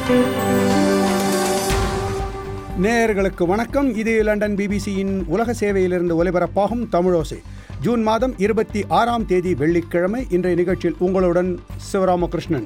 நேயர்களுக்கு வணக்கம் இது லண்டன் பிபிசியின் உலக சேவையிலிருந்து ஒலிபரப்பாகும் தமிழோசை ஜூன் மாதம் இருபத்தி ஆறாம் தேதி வெள்ளிக்கிழமை இன்றைய நிகழ்ச்சியில் உங்களுடன் சிவராமகிருஷ்ணன்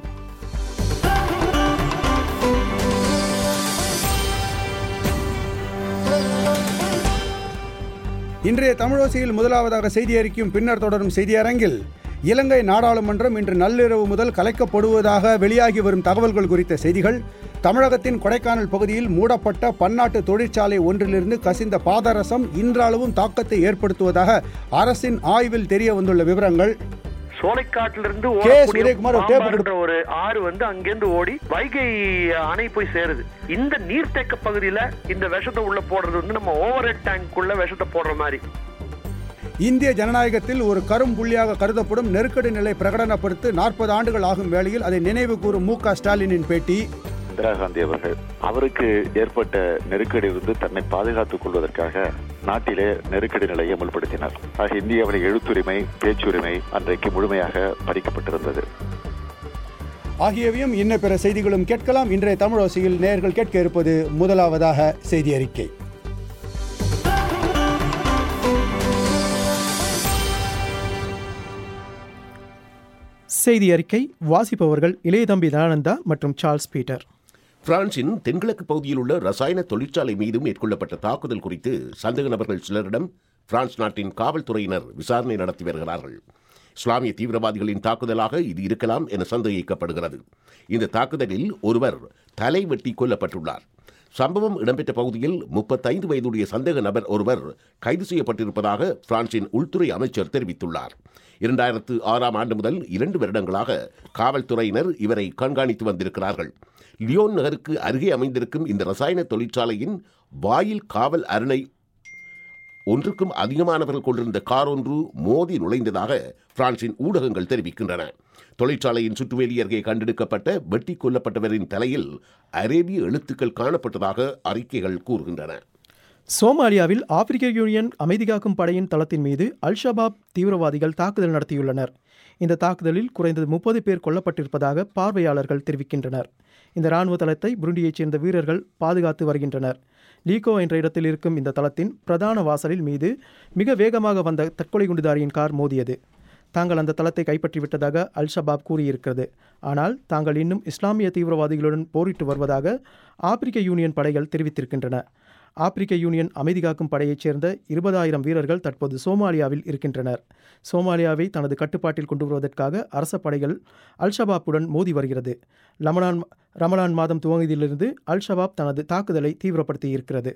இன்றைய தமிழோசையில் முதலாவதாக செய்தி அறிக்கையும் பின்னர் தொடரும் செய்தி அரங்கில் இலங்கை நாடாளுமன்றம் இன்று நள்ளிரவு முதல் கலைக்கப்படுவதாக வெளியாகி வரும் தகவல்கள் குறித்த செய்திகள் தமிழகத்தின் கொடைக்கானல் பகுதியில் மூடப்பட்ட பன்னாட்டு தொழிற்சாலை ஒன்றிலிருந்து கசிந்த பாதரசம் இன்றளவும் தாக்கத்தை ஏற்படுத்துவதாக அரசின் ஆய்வில் தெரிய வந்துள்ள விவரங்கள் சோலைக்காட்டிலிருந்து கே. ஓடக்கூடிய சுரேஷ்குமார் ஒரு டேப் பாம்பான்ற ஒரு ஆறு வந்து அங்கிருந்து ஓடி வைகை அணை போய் சேருது இந்த நீர்த்தேக்க பகுதியில இந்த விஷத்தை உள்ள போடுறது வந்து நம்ம ஓவர் ஹெட் டேங்க்குள்ள விஷத்தை போடுற மாதிரி இந்திய ஜனநாயகத்தில் ஒரு கரும்புள்ளியாக கருதப்படும் நெருக்கடி நிலை பிரகடனப்படுத்த நாற்பது ஆண்டுகள் ஆகும் வேளையில் அதை நினைவு கூறும் மு க ஸ்டாலினின் பேட்டி இந்திரா காந்தி அவர்கள் அவருக்கு ஏற்பட்ட நெருக்கடியிலிருந்து தன்னை பாதுகாத்துக் கொள்வதற்காக நாட்டிலே நெருக்கடி நிலையை அமல்படுத்தினார் ஆக இந்தியாவில் எழுத்துரிமை பேச்சுரிமை அன்றைக்கு முழுமையாக பறிக்கப்பட்டிருந்தது ஆகியவையும் இன்ன பிற செய்திகளும் கேட்கலாம் இன்றைய தமிழோசையில் நேயர்கள் கேட்க இருப்பது முதலாவதாக செய்தி அறிக்கை செய்தி அறிக்கை வாசிப்பவர்கள் இளையதம்பி தயானந்தா மற்றும் சார்ல்ஸ் பீட்டர் பிரான்சின் தென்கிழக்கு பகுதியில் உள்ள ரசாயன தொழிற்சாலை மீது மேற்கொள்ளப்பட்ட தாக்குதல் குறித்து சந்தேக நபர்கள் சிலரிடம் பிரான்ஸ் நாட்டின் காவல்துறையினர் விசாரணை நடத்தி வருகிறார்கள் இஸ்லாமிய தீவிரவாதிகளின் தாக்குதலாக இது இருக்கலாம் என சந்தேகிக்கப்படுகிறது இந்த தாக்குதலில் ஒருவர் தலை வெட்டி கொல்லப்பட்டுள்ளார் சம்பவம் இடம்பெற்ற பகுதியில் முப்பத்தைந்து வயதுடைய சந்தேக நபர் ஒருவர் கைது செய்யப்பட்டிருப்பதாக பிரான்சின் உள்துறை அமைச்சர் தெரிவித்துள்ளார் இரண்டாயிரத்து ஆறாம் ஆண்டு முதல் இரண்டு வருடங்களாக காவல்துறையினர் இவரை கண்காணித்து வந்திருக்கிறார்கள் லியோன் நகருக்கு அருகே அமைந்திருக்கும் இந்த ரசாயன தொழிற்சாலையின் வாயில் காவல் அரணை ஒன்றுக்கும் அதிகமானவர்கள் கொண்டிருந்த கார் ஒன்று மோதி நுழைந்ததாக பிரான்சின் ஊடகங்கள் தெரிவிக்கின்றன தொழிற்சாலையின் சுற்றுவேலி அருகே கண்டெடுக்கப்பட்ட வெட்டி கொல்லப்பட்டவரின் தலையில் அரேபிய எழுத்துக்கள் காணப்பட்டதாக அறிக்கைகள் கூறுகின்றன சோமாலியாவில் ஆப்பிரிக்க யூனியன் அமைதி காக்கும் படையின் தளத்தின் மீது அல் ஷபாப் தீவிரவாதிகள் தாக்குதல் நடத்தியுள்ளனர் இந்த தாக்குதலில் குறைந்தது முப்பது பேர் கொல்லப்பட்டிருப்பதாக பார்வையாளர்கள் தெரிவிக்கின்றனர் இந்த ராணுவ தளத்தை புருண்டியைச் சேர்ந்த வீரர்கள் பாதுகாத்து வருகின்றனர் லீகோ என்ற இடத்தில் இருக்கும் இந்த தளத்தின் பிரதான வாசலில் மீது மிக வேகமாக வந்த தற்கொலை குண்டுதாரியின் கார் மோதியது தாங்கள் அந்த தளத்தை கைப்பற்றிவிட்டதாக அல் ஷபாப் கூறியிருக்கிறது ஆனால் தாங்கள் இன்னும் இஸ்லாமிய தீவிரவாதிகளுடன் போரிட்டு வருவதாக ஆப்பிரிக்க யூனியன் படைகள் தெரிவித்திருக்கின்றன ஆப்பிரிக்க யூனியன் அமைதி காக்கும் படையைச் சேர்ந்த இருபதாயிரம் வீரர்கள் தற்போது சோமாலியாவில் இருக்கின்றனர் சோமாலியாவை தனது கட்டுப்பாட்டில் கொண்டு வருவதற்காக அரச படைகள் அல் ஷபாப்புடன் மோதி வருகிறது லமனான் ரமலான் மாதம் துவங்கியதிலிருந்து அல் ஷபாப் தனது தாக்குதலை தீவிரப்படுத்தி இருக்கிறது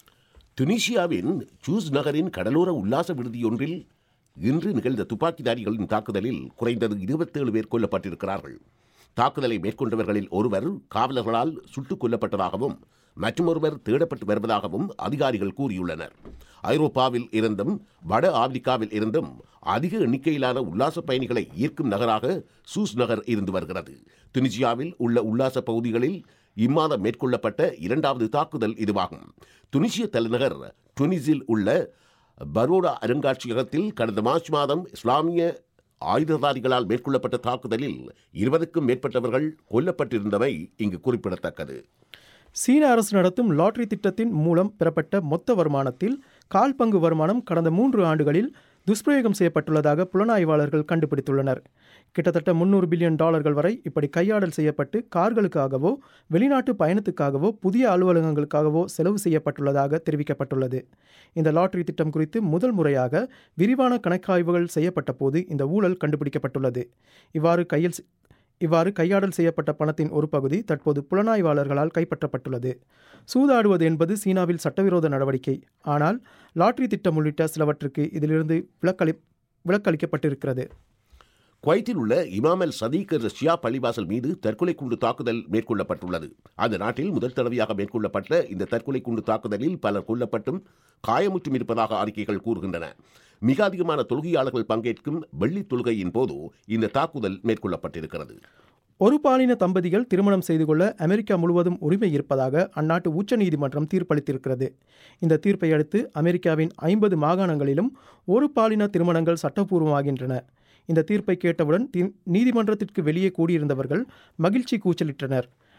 துனிசியாவின் ஜூஸ் நகரின் கடலோர உல்லாச விடுதியொன்றில் இன்று நிகழ்ந்த துப்பாக்கிதாரிகளின் தாக்குதலில் குறைந்தது இருபத்தேழு பேர் கொல்லப்பட்டிருக்கிறார்கள் தாக்குதலை மேற்கொண்டவர்களில் ஒருவர் காவலர்களால் சுட்டுக் கொல்லப்பட்டதாகவும் மற்றொருவர் தேடப்பட்டு வருவதாகவும் அதிகாரிகள் கூறியுள்ளனர் ஐரோப்பாவில் இருந்தும் வட ஆப்பிரிக்காவில் இருந்தும் அதிக எண்ணிக்கையிலான உல்லாச பயணிகளை ஈர்க்கும் நகராக சூஸ் நகர் இருந்து வருகிறது துனிசியாவில் உள்ள உல்லாச பகுதிகளில் இம்மாதம் மேற்கொள்ளப்பட்ட இரண்டாவது தாக்குதல் இதுவாகும் துனிசிய தலைநகர் டுனிஸில் உள்ள பரோடா அருங்காட்சியகத்தில் கடந்த மார்ச் மாதம் இஸ்லாமிய ஆயுததாரிகளால் மேற்கொள்ளப்பட்ட தாக்குதலில் இருபதுக்கும் மேற்பட்டவர்கள் கொல்லப்பட்டிருந்தவை இங்கு குறிப்பிடத்தக்கது சீன அரசு நடத்தும் லாட்டரி திட்டத்தின் மூலம் பெறப்பட்ட மொத்த வருமானத்தில் கால் பங்கு வருமானம் கடந்த மூன்று ஆண்டுகளில் துஷ்பிரயோகம் செய்யப்பட்டுள்ளதாக புலனாய்வாளர்கள் கண்டுபிடித்துள்ளனர் கிட்டத்தட்ட முன்னூறு பில்லியன் டாலர்கள் வரை இப்படி கையாடல் செய்யப்பட்டு கார்களுக்காகவோ வெளிநாட்டு பயணத்துக்காகவோ புதிய அலுவலகங்களுக்காகவோ செலவு செய்யப்பட்டுள்ளதாக தெரிவிக்கப்பட்டுள்ளது இந்த லாட்டரி திட்டம் குறித்து முதல் முறையாக விரிவான கணக்காய்வுகள் செய்யப்பட்ட போது இந்த ஊழல் கண்டுபிடிக்கப்பட்டுள்ளது இவ்வாறு கையில் இவ்வாறு கையாடல் செய்யப்பட்ட பணத்தின் ஒரு பகுதி தற்போது புலனாய்வாளர்களால் கைப்பற்றப்பட்டுள்ளது சூதாடுவது என்பது சீனாவில் சட்டவிரோத நடவடிக்கை ஆனால் லாட்டரி திட்டம் உள்ளிட்ட சிலவற்றுக்கு இதிலிருந்து விலக்களி விலக்களிக்கப்பட்டிருக்கிறது குவைத்தில் உள்ள இமாம் அல் சதீக் என்ற ஷியா பள்ளிவாசல் மீது தற்கொலை குண்டு தாக்குதல் மேற்கொள்ளப்பட்டுள்ளது அந்த நாட்டில் முதல் தடவையாக மேற்கொள்ளப்பட்ட இந்த தற்கொலை குண்டு தாக்குதலில் பலர் கொல்லப்பட்டும் காயமுற்றும் இருப்பதாக அறிக்கைகள் கூறுகின்றன மிக அதிகமான தொழுகையாளர்கள் பங்கேற்கும் வெள்ளி தொழுகையின் போது இந்த தாக்குதல் மேற்கொள்ளப்பட்டிருக்கிறது ஒரு பாலின தம்பதிகள் திருமணம் செய்து கொள்ள அமெரிக்கா முழுவதும் உரிமை இருப்பதாக அந்நாட்டு உச்சநீதிமன்றம் தீர்ப்பளித்திருக்கிறது இந்த தீர்ப்பை அடுத்து அமெரிக்காவின் ஐம்பது மாகாணங்களிலும் ஒரு பாலின திருமணங்கள் சட்டப்பூர்வமாகின்றன இந்த தீர்ப்பை கேட்டவுடன் தி- நீதிமன்றத்திற்கு வெளியே கூடியிருந்தவர்கள் மகிழ்ச்சி கூச்சலிட்டனர்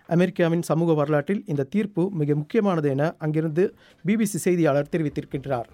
அமெரிக்காவின் சமூக வரலாற்றில் இந்த தீர்ப்பு மிக முக்கியமானது என அங்கிருந்து பிபிசி செய்தியாளர் தெரிவித்திருக்கின்றார்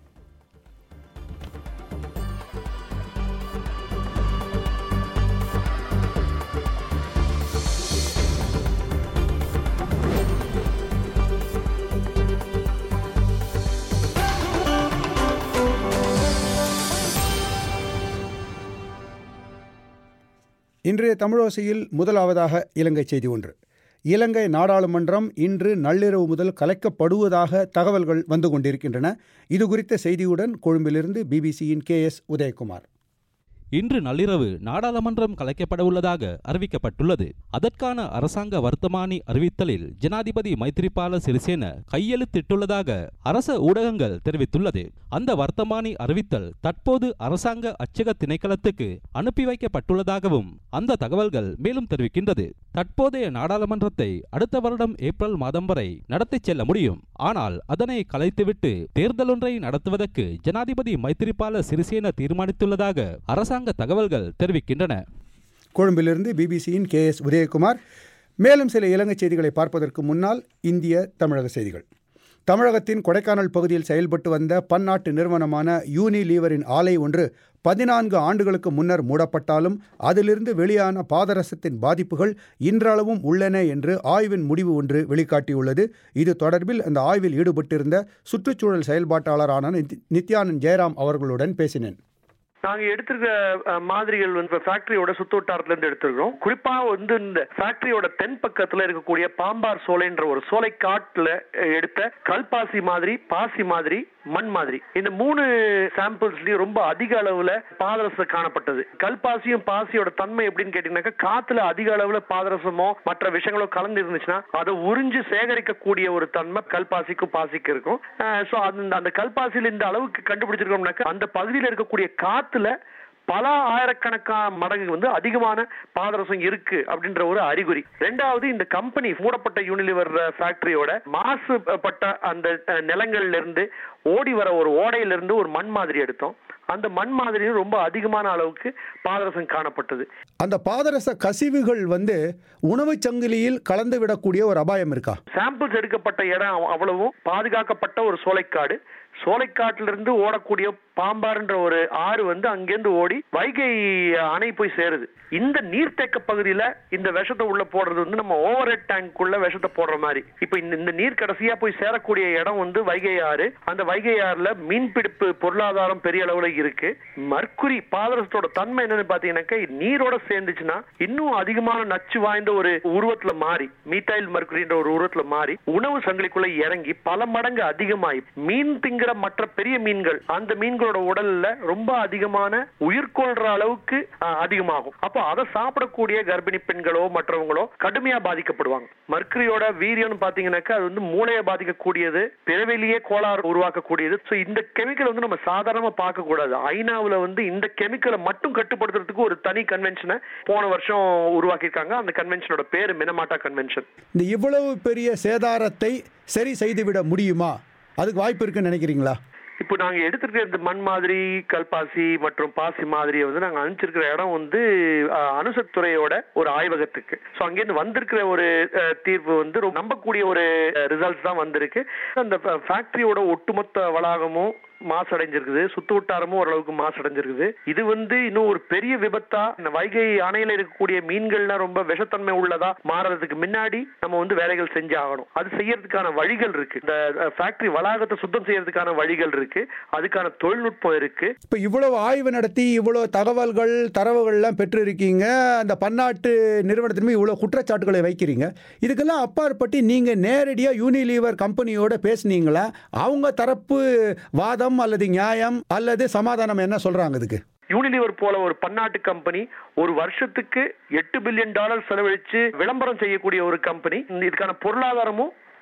இன்றைய தமிழோசையில் முதலாவதாக இலங்கை செய்தி ஒன்று இலங்கை நாடாளுமன்றம் இன்று நள்ளிரவு முதல் கலைக்கப்படுவதாக தகவல்கள் வந்து கொண்டிருக்கின்றன இது குறித்த செய்தியுடன் கொழும்பிலிருந்து பிபிசியின் கே எஸ் உதயகுமார் இன்று நள்ளிரவு நாடாளுமன்றம் கலைக்கப்பட உள்ளதாக அறிவிக்கப்பட்டுள்ளது அதற்கான அரசாங்க வர்த்தமானி அறிவித்தலில் ஜனாதிபதி மைத்ரிபால சிறிசேன கையெழுத்திட்டுள்ளதாக அரச ஊடகங்கள் தெரிவித்துள்ளது அந்த வர்த்தமானி அறிவித்தல் தற்போது அரசாங்க அச்சக திணைக்களத்துக்கு அனுப்பி வைக்கப்பட்டுள்ளதாகவும் அந்த தகவல்கள் மேலும் தெரிவிக்கின்றது தற்போதைய நாடாளுமன்றத்தை அடுத்த வருடம் ஏப்ரல் மாதம் வரை நடத்திச் செல்ல முடியும் ஆனால் அதனை கலைத்துவிட்டு தேர்தலொன்றை நடத்துவதற்கு ஜனாதிபதி மைத்திரிபால சிறிசேன தீர்மானித்துள்ளதாக அரசாங்க தகவல்கள் தெரிவிக்கின்றன கொழும்பிலிருந்து பிபிசியின் கே எஸ் உதயகுமார் மேலும் சில இலங்கை செய்திகளை பார்ப்பதற்கு முன்னால் இந்திய தமிழக செய்திகள் தமிழகத்தின் கொடைக்கானல் பகுதியில் செயல்பட்டு வந்த பன்னாட்டு நிறுவனமான யூனிலீவரின் ஆலை ஒன்று பதினான்கு ஆண்டுகளுக்கு முன்னர் மூடப்பட்டாலும் அதிலிருந்து வெளியான பாதரசத்தின் பாதிப்புகள் இன்றளவும் உள்ளன என்று ஆய்வின் முடிவு ஒன்று வெளிக்காட்டியுள்ளது இது தொடர்பில் அந்த ஆய்வில் ஈடுபட்டிருந்த சுற்றுச்சூழல் செயல்பாட்டாளரான நித்- நித்யானந்த் ஜெயராம் அவர்களுடன் பேசினேன் நாங்க எடுத்திருக்க அஹ், மாதிரிகள் வந்து ஃபேக்டரியோட சுத்து வட்டாரத்துல இருந்து எடுத்திருக்கிறோம் குறிப்பா வந்து இந்த ஃபேக்டரியோட தென் பக்கத்துல இருக்கக்கூடிய பாம்பார் சோலைன்ற ஒரு சோலை காட்டுல அஹ், எடுத்த கல்பாசி மாதிரி பாசி மாதிரி மண் மாதிரி இந்த மூணு சாம்பிள்ஸ்லயும் ரொம்ப அதிக அளவுல பாதரசம் காணப்பட்டது கல்பாசியும் பாசியோட தன்மை எப்படின்னு கேட்டீங்கன்னாக்கா காத்துல அதிக அளவுல பாதரசமோ மற்ற விஷயங்களோ கலந்து இருந்துச்சுன்னா அதை உறிஞ்சு சேகரிக்கக்கூடிய ஒரு தன்மை கல்பாசிக்கும் பாசிக்கும் இருக்கும் ஸோ அந்த அந்த கல்பாசியில் இந்த அளவுக்கு கண்டுபிடிச்சிருக்கோம்னாக்கா அந்த பகுதியில் இருக்கக்கூடிய காத்துல பல ஆயிரக்கணக்கான மடங்கு வந்து அதிகமான பாதரசம் இருக்கு அப்படின்ற ஒரு அறிகுறி ரெண்டாவது இந்த கம்பெனி மூடப்பட்ட யூனிலிவர் ஃபேக்டரியோட மாசுபட்ட அந்த அஹ், நிலங்கள்ல இருந்து ஓடி வர ஒரு ஓடையில இருந்து ஒரு மண் மாதிரி எடுத்தோம் அந்த மண் மாதிரியும் ரொம்ப அதிகமான அளவுக்கு பாதரசம் காணப்பட்டது அந்த பாதரச கசிவுகள் வந்து உணவுச் சங்கிலியில் கலந்து விடக்கூடிய ஒரு அபாயம் இருக்கா சாம்பிள்ஸ் எடுக்கப்பட்ட இடம் அவ்- அவ்வளவும் பாதுகாக்கப்பட்ட ஒரு சோலைக்காடு சோலைக்காட்டிலிருந்து ஓடக்கூடிய பாம்பாறுன்ற ஒரு ஆறு வந்து அங்கேருந்து ஓடி வைகை அணை போய் சேருது இந்த நீர்த்தேக்க பகுதியில இந்த விஷத்தை உள்ள போடுறது வந்து நம்ம ஓவர் ஹெட் டேங்க்குள்ள விஷத்தை போடுற மாதிரி இப்ப இந்த இந்த நீர் கடைசியா போய் சேரக்கூடிய இடம் வந்து வைகை ஆறு அந்த வைகை ஆறுல மீன்பிடிப்பு பொருளாதாரம் பெரிய அளவுல இருக்கு மர்க்குரி பாதரசத்தோட தன்மை என்னன்னு பாத்தீங்கன்னாக்கா நீரோட சேர்ந்துச்சுன்னா இன்னும் அதிகமான நச்சு வாய்ந்த ஒரு உருவத்துல மாறி மீத்தைல் மர்க்குரின்ற ஒரு உருவத்துல மாறி உணவு சங்கிலிக்குள்ள இறங்கி பல மடங்கு அதிகமாயி மீன் திங்கிற மற்ற பெரிய மீன்கள் அந்த மீன்களோட உடல்ல ரொம்ப அதிகமான உயிர் கொள்ற அளவுக்கு அஹ், அதிகமாகும் அப்போ அதை சாப்பிடக்கூடிய கர்ப்பிணி பெண்களோ மற்றவங்களோ கடுமையா பாதிக்கப்படுவாங்க மர்க்கரியோட வீரியம்னு பாத்தீங்கன்னாக்கா அது வந்து மூளையை பாதிக்கக்கூடியது பிறவிலேயே கோளாறு உருவாக்கக்கூடியது ஸோ இந்த கெமிக்கல் வந்து நம்ம சாதாரணமா பார்க்க கூடாது ஐநாவுல வந்து இந்த கெமிக்கலை மட்டும் கட்டுப்படுத்துறதுக்கு ஒரு தனி கன்வென்ஷனை போன வருஷம் உருவாக்கியிருக்காங்க அந்த கன்வென்ஷனோட பேரு மினமாட்டா கன்வென்ஷன் இந்த இவ்வளவு பெரிய சேதாரத்தை சரி செய்துவிட முடியுமா அதுக்கு வாய்ப்பு இருக்குன்னு நினைக்கிறீங்களா இப்போ நாங்க எடுத்திருக்கிற இந்த மண் மாதிரி கல்பாசி மற்றும் பாசி மாதிரியை வந்து நாங்க அனுப்பிச்சிருக்கிற இடம் வந்து அஹ், அணுசக்துறையோட ஒரு ஆய்வகத்துக்கு ஸோ அங்கேருந்து வந்திருக்கிற ஒரு அஹ், தீர்வு வந்து ரொம்ப நம்பக்கூடிய ஒரு ரிசல்ட்ஸ் தான் வந்திருக்கு அந்த ஃபேக்டரியோட ஒட்டுமொத்த வளாகமும் மாசடைஞ்சிருக்குது சுத்து வட்டாரமும் ஓரளவுக்கு மாசடைஞ்சிருக்குது இது வந்து இன்னும் ஒரு பெரிய விபத்தா இந்த வைகை அணையில இருக்கக்கூடிய மீன்கள்லாம் ரொம்ப விஷத்தன்மை உள்ளதா மாறுறதுக்கு முன்னாடி நம்ம வந்து வேலைகள் செஞ்சு ஆகணும் அது செய்யறதுக்கான வழிகள் இருக்கு இந்த ஃபேக்டரி வளாகத்தை சுத்தம் செய்யறதுக்கான வழிகள் இருக்கு அதுக்கான தொழில்நுட்பம் இருக்கு இப்போ இவ்வளவு ஆய்வு நடத்தி இவ்வளோ தகவல்கள் தரவுகள்லாம் பெற்றிருக்கீங்க அந்த பன்னாட்டு நிறுவனத்தின் இவ்வளோ குற்றச்சாட்டுகளை வைக்கிறீங்க இதுக்கெல்லாம் அப்பாற்பட்டு நீங்கள் நேரடியாக யூனிலீவர் கம்பெனியோட பேசுனீங்களா அவங்க தரப்பு வாதம் அல்லது நியாயம் அல்லது சமாதானம் என்ன சொல்கிறாங்க இதுக்கு யூனிலிவர் போல ஒரு பன்னாட்டு கம்பெனி ஒரு வருஷத்துக்கு எட்டு பில்லியன் டாலர் செலவழிச்சு விளம்பரம் செய்யக்கூடிய ஒரு கம்பெனி இதுக்கான பொருளாதாரமும்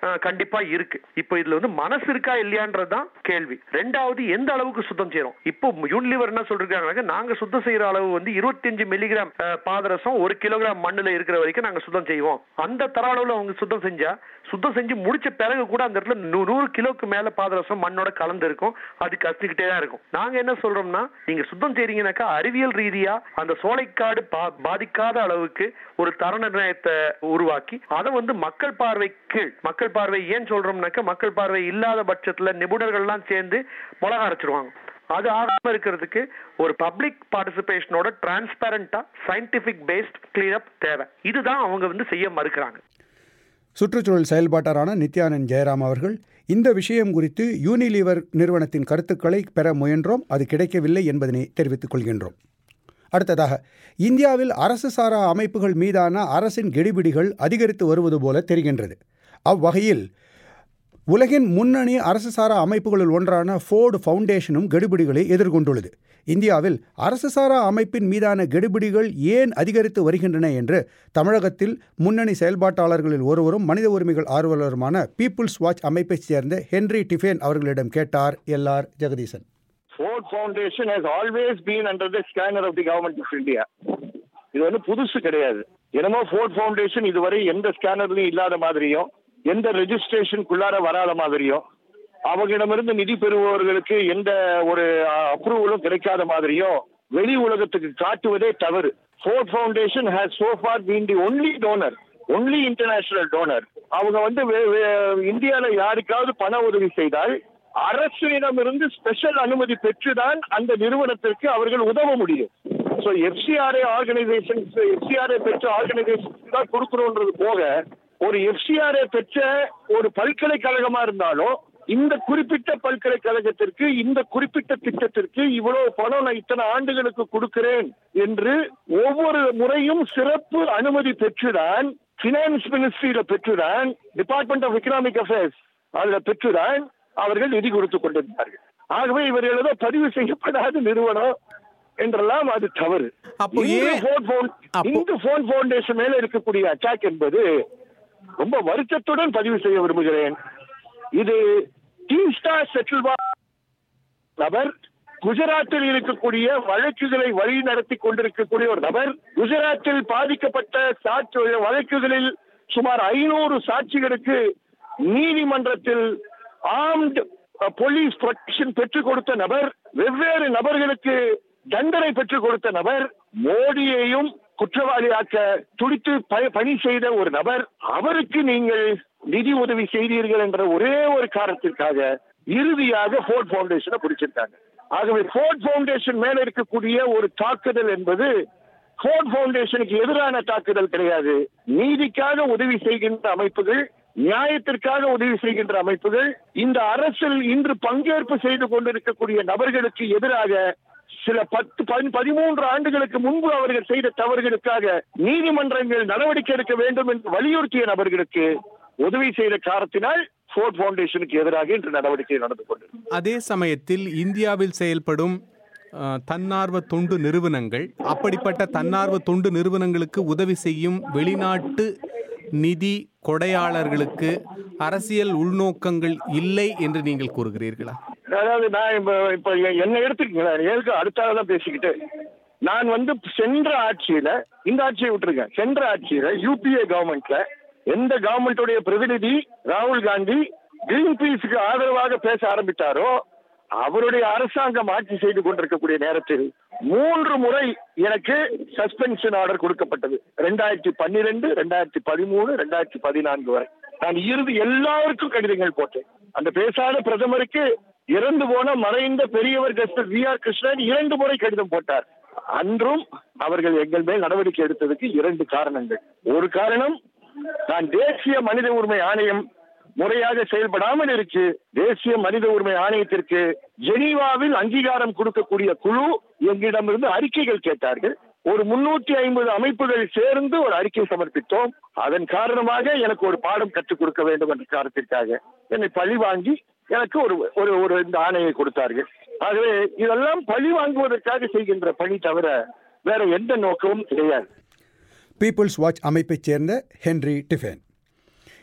அஹ், கண்டிப்பா இருக்கு இப்போ இதுல வந்து மனசு இருக்கா இல்லையான்றதுதான் கேள்வி ரெண்டாவது எந்த அளவுக்கு சுத்தம் செய்யறோம் இப்போ யூனிலிவர் என்ன சொல்றாங்க நாங்க சுத்தம் செய்யற அளவு வந்து 25 மில்லிகிராம் அஹ், பாதரசம் ஒரு கிலோகிராம் மண்ணுல இருக்கிற வரைக்கும் நாங்க சுத்தம் செய்வோம் அந்த தர அளவுல அவங்க சுத்தம் செஞ்சா சுத்தம் செஞ்சு முடிச்ச பிறகு கூட அந்த இடத்துல நூ- நூறு கிலோக்கு மேல பாதரசம் மண்ணோட கலந்து இருக்கும் அது கசிக்கிட்டே தான் இருக்கும் நாங்க என்ன சொல்றோம்னா நீங்க சுத்தம் செய்றீங்கன்னாக்கா அறிவியல் ரீதியா அந்த சோலைக்காடு பா- பாதிக்காத அளவுக்கு ஒரு தர நிர்ணயத்தை உருவாக்கி அதை வந்து மக்கள் பார்வை கீழ் மக்கள் பார்வை ஏன் சொல்றோம்னாக்கா மக்கள் பார்வை இல்லாத பட்சத்துல நிபுணர்கள்லாம் சேர்ந்து மிளகா அரைச்சிருவாங்க அது ஆகாம இருக்கிறதுக்கு ஒரு பப்ளிக் பார்ட்டிசிபேஷனோட டிரான்ஸ்பரண்டா சயின்டிபிக் பேஸ்ட் கிளீனப் தேவை இதுதான் அவங்க வந்து செய்ய மறுக்கிறாங்க சுற்றுச்சூழல் செயல்பாட்டாளரான நித்யானந்த் ஜெயராம் அவர்கள் இந்த விஷயம் குறித்து யூனிலீவர் நிறுவனத்தின் கருத்துக்களை பெற முயன்றோம் அது கிடைக்கவில்லை என்பதனை தெரிவித்துக் கொள்கின்றோம் அடுத்ததாக இந்தியாவில் அரசு சாரா அமைப்புகள் மீதான அரசின் கெடிபிடிகள் அதிகரித்து வருவது போல தெரிகின்றது அவ்வகையில் உலகின் முன்னணி அரசு சாரா அமைப்புகளில் ஒன்றான ஃபோர்டு ஃபவுண்டேஷனும் கெடுபிடிகளை எதிர்கொண்டுள்ளது இந்தியாவில் அரசு சாரா அமைப்பின் மீதான கெடுபிடிகள் ஏன் அதிகரித்து வருகின்றன என்று தமிழகத்தில் முன்னணி செயல்பாட்டாளர்களில் ஒருவரும் மனித உரிமைகள் ஆர்வலருமான பீப்புள்ஸ் வாட்ச் அமைப்பைச் சேர்ந்த ஹென்றி டிஃபேன் அவர்களிடம் கேட்டார் L R Jagadeesan Ford Foundation has always been under the scanner of the government of India. இது வந்து புதுசு கிடையாது என்னமோ ஃபோர்ட் ஃபவுண்டேஷன் இதுவரை எந்த ஸ்கேனர்லயும் இல்லாத மாதிரியும் எந்த ரெஜிஸ்ட்ரேஷனுக்குள்ளார வராத மாதிரியும் அவங்களிடமிருந்து நிதி பெறுபவர்களுக்கு எந்த ஒரு அப்ரூவலும் கிடைக்காத மாதிரியும் வெளி உலகத்துக்கு காட்டுவதே தவறு Ford Foundation has so far been the only donor only international donor அவங்க வந்து வே- வே- இந்தியால யாருக்காவது பண உதவி செய்தால் அரசிடமிருந்து ஸ்பெஷல் அனுமதி பெற்றுதான் அந்த நிறுவனத்திற்கு அவர்கள் உதவ முடியும் ஸோ எஃப்சிஆர்ஏ ஆர்கனைசேஷன் எஃப்சிஆர்ஏ பெற்ற ஆர்கனைசேஷன் தான் கொடுக்கணுன்றது போக ஒரு எஃப்சிஆர்ஏ பெற்ற ஒரு பல்கலைக்கழகமா இருந்தாலும் இந்த குறிப்பிட்ட பல்கலைக்கழகத்திற்கு இந்த குறிப்பிட்ட திட்டத்திற்கு இவ்வளவு பணம் நான் இத்தனை ஆண்டுகளுக்கு கொடுக்கிறேன் என்று ஒவ்வொரு முறையும் சிறப்பு அனுமதி பெற்றுதான் பினான்ஸ் மினிஸ்ட்ரியில பெற்றுதான் டிபார்ட்மெண்ட் ஆஃப் எக்கனாமிக் அஃபேர்ஸ் அதுல பெற்றுதான் அவர்கள் நிதி கொடுத்து கொண்டிருந்தார்கள் ஆகவே இவர்கள் ஏதோ பதிவு செய்யப்படாத நிறுவனம் என்றெல்லாம் அது தவறு அப்போ இந்து ஏன்- ஃபோன் ஃபவுண்ட்- அப்போ- இந்து ஃபோன் ஃபவுண்டேஷன் மேல இருக்கக்கூடிய அட்டாக் என்பது ரொம்ப வருத்தத்துடன் பதிவு செய்ய விரும்புகிறேன் இது டீஸ்டா செட்டில்வா நபர் குஜராத்தில் இருக்கக்கூடிய வழக்குகளை வழி நடத்தி கொண்டிருக்கக்கூடிய ஒரு நபர் குஜராத்தில் பாதிக்கப்பட்ட சாட்சி வழக்குகளில் சுமார் ஐநூறு சாட்சிகளுக்கு நீதிமன்றத்தில் ஆர்ம்டு போலீஸ் ப்ரொடெக்ஷன் பெற்றுக் கொடுத்த நபர் வெவ்வேறு நபர்களுக்கு தண்டனை பெற்றுக் கொடுத்த நபர் மோடியையும் குற்றவாளியாக்க துடித்து ப- பணி செய்த ஒரு நபர் அவருக்கு நீங்கள் நிதி உதவி செய்தீர்கள் என்ற ஒரே ஒரு காரணத்திற்காக இறுதியாக ஃபோர்ட் ஃபவுண்டேஷனை பிடிச்சிருக்காங்க ஆகவே ஃபோர்ட் ஃபவுண்டேஷன் மேல இருக்கக்கூடிய ஒரு தாக்குதல் என்பது ஃபோர்ட் ஃபவுண்டேஷனுக்கு எதிரான தாக்குதல் கிடையாது நீதிக்காக உதவி செய்கின்ற அமைப்புகள் நியாயத்திற்காக உதவி செய்கின்ற அமைப்புகள் இந்த அரசில் இன்று பங்கேற்பு செய்து கொண்டிருக்கக்கூடிய நபர்களுக்கு எதிராக சில பத்து பதி- பதிமூன்று ஆண்டுகளுக்கு முன்பு அவர்கள் செய்த தவறுகளுக்காக நீதிமன்றங்கள் நடவடிக்கை எடுக்க வேண்டும் என்று வலியுறுத்திய நபர்களுக்கு உதவி செய்த காரணத்தினால் ஃபோர்ட் ஃபவுண்டேஷனுக்கு எதிராக இன்று நடவடிக்கை நடந்து கொண்டிருக்கிறது அதே சமயத்தில் இந்தியாவில் செயல்படும் அஹ், தன்னார்வ தொண்டு நிறுவனங்கள் அப்படிப்பட்ட தன்னார்வ தொண்டு நிறுவனங்களுக்கு உதவி செய்யும் வெளிநாட்டு நிதி கொடையாளர்களுக்கு அரசியல் உள்நோக்கங்கள் இல்லை என்று நீங்கள் கூறுகிறீர்களா அதாவது நான் இப்ப இப்ப என்ன எடுத்துக்கங்களேன் எனக்கு அடுத்தாக தான் பேசிக்கிட்டு நான் வந்து சென்ற ஆட்சியில இந்த ஆட்சியை விட்டுருக்கேன் சென்ற ஆட்சியில யூபிஏ கவர்மெண்ட்ல எந்த கவர்மெண்டோடைய பிரதிநிதி ராகுல் காந்தி கிரீன் பீஸுக்கு ஆதரவாக பேச ஆரம்பித்தாரோ அவருடைய அரசாங்கம் ஆட்சி செய்து கொண்டிருக்கக்கூடிய நேரத்தில் மூன்று முறை எனக்கு சஸ்பென்ஷன் ஆர்டர் கொடுக்கப்பட்டது ரெண்டாயிரத்தி பன்னிரெண்டு ரெண்டாயிரத்தி பதிமூணு ரெண்டாயிரத்தி பதினான்கு வரை நான் இறுதி எல்லாருக்கும் கடிதங்கள் போட்டேன் அந்த பேசாத பிரதமருக்கு இறந்து போன மறைந்த பெரியவர் ஜஸ்டிஸ் வி ஆர் கிருஷ்ணன் இரண்டு முறை கடிதம் போட்டார் அன்றும் அவர்கள் எங்கள் மேல் நடவடிக்கை எடுத்ததுக்கு இரண்டு காரணங்கள் ஒரு காரணம் நான் தேசிய மனித உரிமை ஆணையம் முறையாக செயல்படாமல் இருக்கு தேசிய மனித உரிமை ஆணையத்திற்கு ஜெனீவாவில் அங்கீகாரம் கொடுக்கக்கூடிய குழு எங்களிடமிருந்து அறிக்கைகள் கேட்டார்கள் ஒரு முன்னூற்றி ஐம்பது அமைப்புகள் சேர்ந்து ஒரு அறிக்கை சமர்ப்பித்தோம் அதன் காரணமாக எனக்கு ஒரு பாடம் கற்றுக் கொடுக்க வேண்டும் என்ற காரணத்திற்காக என்னை பழி வாங்கி எனக்கு ஒரு ஒரு ஒரு இந்த ஆணையை கொடுத்தார்கள் ஆகவே இதெல்லாம் பழி வாங்குவதற்காக செய்கின்ற பணி தவிர வேற எந்த நோக்கமும் கிடையாது பீப்புள்ஸ் வாட்ச் அமைப்பைச் சேர்ந்த ஹென்றி டிஃபேன்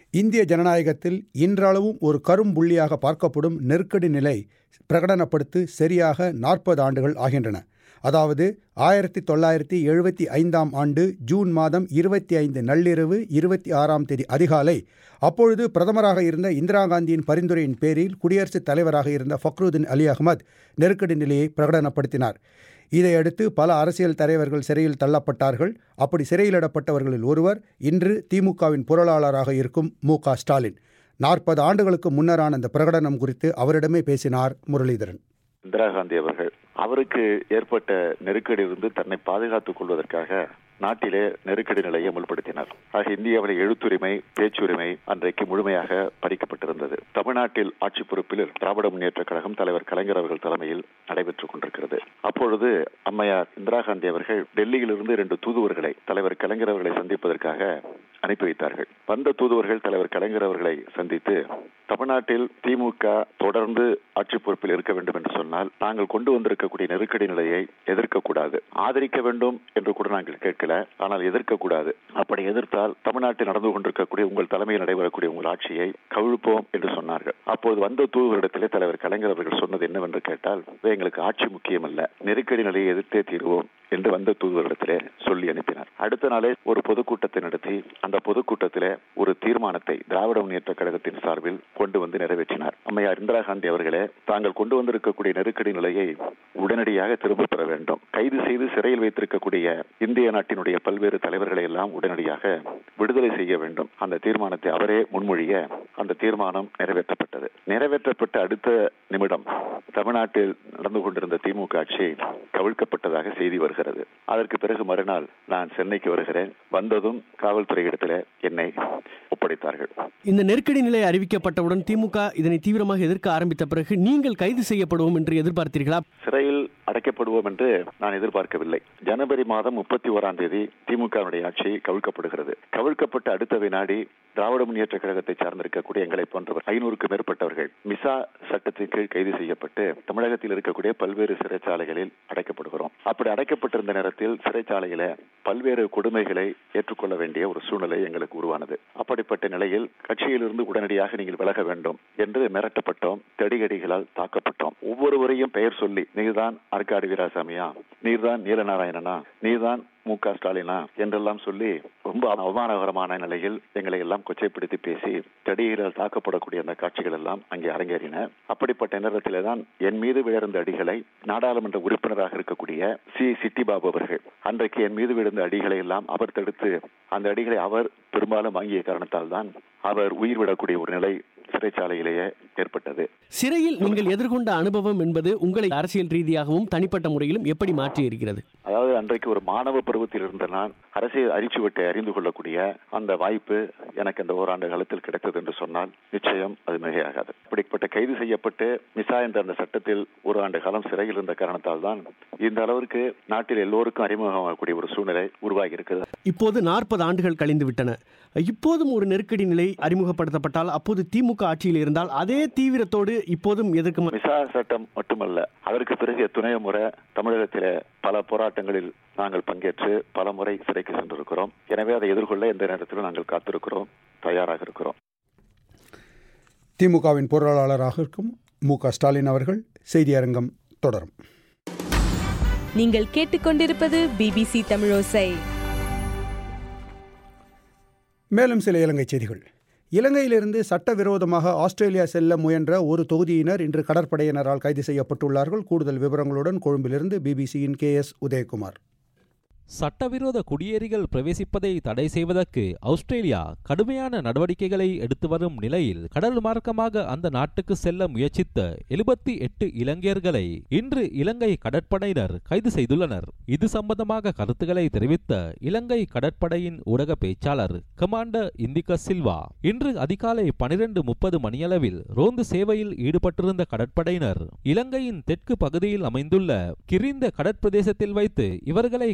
இந்திய ஜனநாயகத்தில் இன்றளவும் ஒரு கரும்புள்ளியாக பார்க்கப்படும் நெருக்கடி நிலை பிரகடனப்படுத்தி சரியாக நாற்பது ஆண்டுகள் ஆகின்றன அதாவது ஆயிரத்தி தொள்ளாயிரத்தி எழுபத்தி ஐந்தாம் ஆண்டு ஜூன் மாதம் இருபத்தி ஐந்து நள்ளிரவு இருபத்தி ஆறாம் தேதி அதிகாலை அப்பொழுது பிரதமராக இருந்த இந்திரா காந்தியின் பரிந்துரையின் பேரில் குடியரசுத் தலைவராக இருந்த ஃபக்ருதீன் அலி அகமது நெருக்கடி நிலையை பிரகடனப்படுத்தினார் இதையடுத்து பல அரசியல் தலைவர்கள் சிறையில் தள்ளப்பட்டார்கள் அப்படி சிறையிலிடப்பட்டவர்களில் ஒருவர் இன்று திமுகவின் பொருளாளராக இருக்கும் மு க ஸ்டாலின் நாற்பது ஆண்டுகளுக்கு முன்னரான இந்த பிரகடனம் குறித்து அவரிடமே பேசினார் முரளிதரன் இந்திரா காந்தி அவர்கள் அவருக்கு ஏற்பட்ட நெருக்கடியிலிருந்து தன்னை பாதுகாத்துக் கொள்வதற்காக நாட்டிலே நெருக்கடி நிலையை அமுல்படுத்தினார் ஆக இந்தியாவில் எழுத்துரிமை பேச்சுரிமை அன்றைக்கு முழுமையாக பறிக்கப்பட்டிருந்தது தமிழ்நாட்டில் ஆட்சி பொறுப்பில் திராவிட முன்னேற்ற கழகம் தலைவர் கலைஞர் அவர்கள் தலைமையில் நடைபெற்றுக் கொண்டிருக்கிறது அப்பொழுது அம்மையார் இந்திரா காந்தி அவர்கள் டெல்லியிலிருந்து இரண்டு தூதுவர்களை தலைவர் கலைஞர் அவர்களை சந்திப்பதற்காக அனுப்பி வைத்தார்கள் வந்த தூதுவர்கள் தலைவர் கலைஞர் அவர்களை சந்தித்து தமிழ்நாட்டில் திமுக தொடர்ந்து ஆட்சி பொறுப்பில் இருக்க வேண்டும் என்று சொன்னால் நாங்கள் கொண்டு வந்திருக்கக்கூடிய நெருக்கடி நிலையை எதிர்க்கக்கூடாது ஆதரிக்க வேண்டும் என்று கூட நாங்கள் கேட்கல ஆனால் எதிர்க்கக்கூடாது அப்படி எதிர்த்தால் தமிழ்நாட்டில் நடந்து கொண்டிருக்கக்கூடிய உங்கள் தலைமையில் நடைபெறக்கூடிய உங்கள் ஆட்சியை கவிழ்ப்போம் என்று சொன்னார்கள் அப்போது வந்த தூதுவரிடத்திலே தலைவர் கலைஞர் அவர்கள் சொன்னது என்னவென்று கேட்டால் "இது எங்களுக்கு ஆட்சி முக்கியம் அல்ல நெருக்கடி நிலையை எதிர்த்தே தீர்வோம் என்று வந்த தூதுவரிடத்திலே சொல்லி அனுப்பினார் அடுத்த நாளே ஒரு பொதுக்கூட்டத்தை நடத்தி அந்த பொதுக்கூட்டத்திலே ஒரு தீர்மானத்தை திராவிட முன்னேற்ற கழகத்தின் சார்பில் கொண்டு வந்து நிறைவேற்றினார் அம்மையார் இந்திரா காந்தி அவர்களே தாங்கள் கொண்டு வந்திருக்கக்கூடிய நெருக்கடி நிலையை உடனடியாக திரும்பப் பெற வேண்டும் கைது செய்து சிறையில் வைத்திருக்கக்கூடிய இந்திய நாட்டினுடைய பல்வேறு தலைவர்களை எல்லாம் உடனடியாக விடுதலை செய்ய வேண்டும் அந்த தீர்மானத்தை அவரே முன்மொழிய அந்த தீர்மானம் நிறைவேற்றப்பட்டது நிறைவேற்றப்பட்ட அடுத்த நிமிடம் தமிழ்நாட்டில் நடந்து கொண்டிருந்த திமுக ஆட்சி கவிழ்க்கப்பட்டதாக செய்தி வருகிறது அதற்கு பிறகு மறுநாள் நான் சென்னைக்கு வருகிறேன் வந்ததும் காவல்துறை இடத்துல என்னை ஒப்படைத்தார்கள் இந்த நெருக்கடி நிலை அறிவிக்கப்பட்டவுடன் திமுக இதனை தீவிரமாக எதிர்க்க ஆரம்பித்த பிறகு நீங்கள் கைது செய்யப்படுவோம் என்று எதிர்பார்த்தீர்களா சிறையில் அடைக்கப்படுவோம் என்று நான் எதிர்பார்க்கவில்லை ஜனவரி மாதம் முப்பத்தி ஓராம் தேதி திமுகவுடைய ஆட்சி கவிழ்க்கப்படுகிறது கவிழ்க்கப்பட்ட அடுத்த வினாடி திராவிட முன்னேற்ற கழகத்தை சார்ந்திருக்கக்கூடிய எங்களை போன்றவர் ஐநூறுக்கும் மேற்பட்டவர்கள் மிசா சட்டத்தின் கீழ் கைது செய்யப்பட்டு தமிழகத்தில் இருக்கக்கூடிய பல்வேறு சிறைச்சாலைகளில் அடைக்கப்படுகிறோம் அப்படி அடைக்கப்பட்டிருந்த நேரத்தில் சிறைச்சாலையில பல்வேறு கொடுமைகளை ஏற்றுக்கொள்ள வேண்டிய ஒரு சூழ்நிலை எங்களுக்கு உருவானது அப்படிப்பட்ட நிலையில் கட்சியிலிருந்து உடனடியாக நீங்கள் விலக வேண்டும் என்று மிரட்டப்பட்டோம் தடிகடிகளால் தாக்கப்பட்டோம் ஒவ்வொருவரையும் பெயர் சொல்லி நீர்தான் ஆற்காடு வீராசாமியா நீர்தான் நீலநாராயணனா நீர்தான் மு க ஸ்டாலினா என்றெல்லாம் சொல்லி ரொம்ப அவமானகரமான நிலையில் எங்களை எல்லாம் கொச்சைப்படுத்தி பேசி தடிகளால் தாக்கப்படக்கூடிய அந்த காட்சிகள் எல்லாம் அங்கே அரங்கேறின அப்படிப்பட்ட நேரத்திலே தான் என் மீது விழுந்த அடிகளை நாடாளுமன்ற உறுப்பினராக இருக்கக்கூடிய சி சிட்டி பாபு அவர்கள் அன்றைக்கு என் மீது விழுந்த அடிகளை எல்லாம் அவர் தடுத்து அந்த அடிகளை அவர் பெரும்பாலும் வாங்கிய காரணத்தால் தான் அவர் உயிர் விடக்கூடிய ஒரு நிலை சிறைச்சாலையிலேயே ஏற்பட்டது சிறையில் நீங்கள் எதிர்கொண்ட அனுபவம் என்பது உங்களை அரசியல் ரீதியாகவும் தனிப்பட்ட முறையிலும் எப்படி மாற்றி இருக்கிறது அதாவது அன்றைக்கு ஒரு மாணவ பருவத்தில் இருந்த நான் அரசியல் அரிச்சுவட்டை அறிந்து கொள்ளக்கூடிய அந்த வாய்ப்பு எனக்கு அந்த ஓராண்டு காலத்தில் கிடைத்தது என்று சொன்னால் நிச்சயம் அது மிகையாகாது இப்படிப்பட்ட கைது செய்யப்பட்டு மிசா என்ற அந்த சட்டத்தில் ஒரு ஆண்டு காலம் சிறையில் இருந்த காரணத்தால் தான் இந்த அளவிற்கு நாட்டில் எல்லோருக்கும் அறிமுகமாகக்கூடிய ஒரு சூழ்நிலை உருவாகி இருக்கிறது இப்போது நாற்பது ஆண்டுகள் கழிந்து விட்டன இப்போதும் ஒரு நெருக்கடி நிலை அறிமுகப்படுத்தப்பட்டால் அப்போது திமுக ஆட்சியில் இருந்தால் அதே தீவிரத்தோடு இப்போதும் எதிர்க்கும் மிசா சட்டம் மட்டுமல்ல அதற்கு பிறகு எத்தனையோ முறை தமிழகத்திலே பல போராட்டங்களில் நாங்கள் பங்கேற்று பல முறை சிறைக்கு சென்றிருக்கிறோம் எனவே அதை எதிர்கொள்ள எந்த நேரத்திலும் நாங்கள் காத்திருக்கிறோம் தயாராக இருக்கிறோம் திமுகவின் பொருளாளராக இருக்கும் மு க ஸ்டாலின் அவர்கள் செய்தியரங்கம் தொடரும் நீங்கள் கேட்டுக்கொண்டிருப்பது பிபிசி தமிழோசை மேலும் சில இலங்கை செய்திகள் இலங்கையிலிருந்து சட்டவிரோதமாக ஆஸ்திரேலியா செல்ல முயன்ற ஒரு தொகுதியினர் இன்று கடற்படையினரால் கைது செய்யப்பட்டுள்ளார்கள் கூடுதல் விவரங்களுடன் கொழும்பிலிருந்து பிபிசியின் கே எஸ் உதயகுமார் சட்டவிரோத குடியேறிகள் பிரவேசிப்பதை தடை செய்வதற்கு ஆஸ்திரேலியா கடுமையான நடவடிக்கைகளை எடுத்து வரும் நிலையில் கடல் மார்க்கமாக அந்த நாட்டுக்கு செல்ல முயற்சித்த எழுபத்தி எட்டு இலங்கையர்களை இன்று இலங்கை கடற்படையினர் கைது செய்துள்ளனர் இது சம்பந்தமாக கருத்துக்களை தெரிவித்த இலங்கை கடற்படையின் ஊடக பேச்சாளர் கமாண்டர் இந்திக சில்வா இன்று அதிகாலை பனிரெண்டு முப்பது மணியளவில் ரோந்து சேவையில் ஈடுபட்டிருந்த கடற்படையினர் இலங்கையின் தெற்கு பகுதியில் அமைந்துள்ள கிரிந்த கடற்பிரதேசத்தில் வைத்து இவர்களை கைது